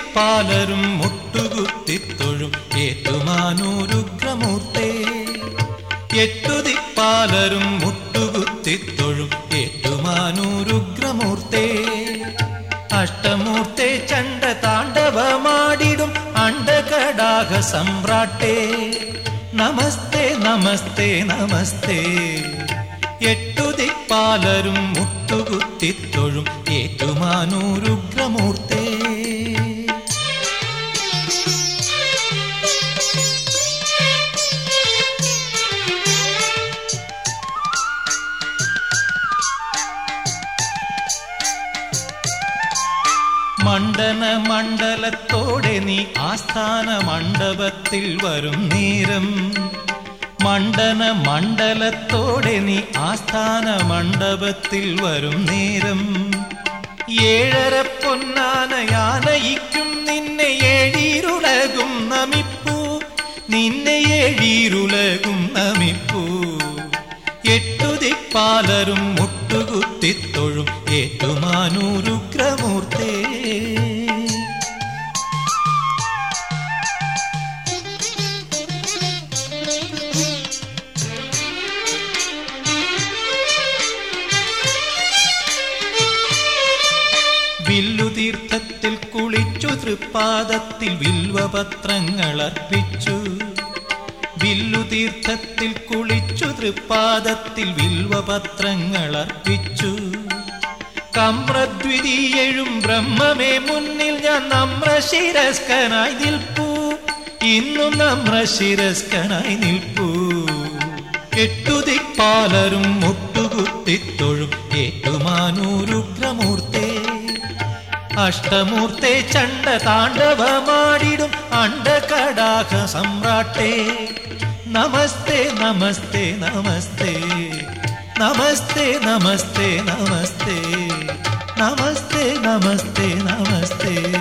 എട്ടുദിപ്പാലരും മുട്ടുകുത്തിത്തൊഴും ഏറ്റുമാനൂരുഗ്രമൂർത്തേ എട്ടുദിപ്പാലരും മുട്ടുകുത്തിത്തൊഴും ഏറ്റുമാനൂരുഗ്രമൂർത്തേ അഷ്ടമൂർത്തെ ചണ്ട താണ്ഡവമാടിടും അണ്ടകടാക സമ്രാട്ടേ നമസ്തേ നമസ്തേ നമസ്തേ എട്ടുദിപ്പാലരും മുട്ടുകുത്തിത്തൊഴും ഏറ്റുമാനൂരുഗ്രമൂർത്തേ മണ്ഡന മണ്ഡലത്തോടെ നീ ആസ്ഥാന മണ്ഡപത്തിൽ വരും നേരം മണ്ഡന മണ്ഡലത്തോടെ നീ ആസ്ഥാന മണ്ഡപത്തിൽ വരും നേരം ഏഴര പൊന്നാനയാനയിക്കും നിന്നെ ഏഴീരുലകും നമിപ്പൂ നിന്നെ ഏഴീരുലകും നമിപ്പൂ എട്ടുദിപ്പാലരും മുട്ടുകുത്തിത്തൊഴും ഏറ്റുമാനൂരുഗ്രമൂർത്തേ വില്ലുതീർത്ഥത്തിൽ കുളിച്ചു തൃപ്പാദത്തിൽ വിൽവപത്രങ്ങൾ അർപ്പിച്ചു വില്ലുതീർത്ഥത്തിൽ കുളിച്ചു തൃപ്പാദത്തിൽ വിൽവപത്രങ്ങൾ അർപ്പിച്ചു കമ്രദ്വിതീയഴും ബ്രഹ്മമേ മുന്നിൽ ഞാൻ നമ്രശിരസ്കനായി നിൽപ്പൂ ഇന്നും നമ്രശിരസ്കനായി നിൽപ്പൂ എട്ടുദിപ്പാലരും മുട്ടുകുത്തിത്തൊഴും ഏറ്റുമാനൂരുഗ്രമൂർത്തേ അഷ്ടമൂർത്തെ ചണ്ട താണ്ഡവമാടിടും അണ്ടകടാക സമ്രാട്ടേ നമസ്തേ നമസ്തേ നമസ്തേ നമസ്തേ നമസ്തേ നമസ്തേ നമസ്തേ നമസ്തേ നമസ്തേ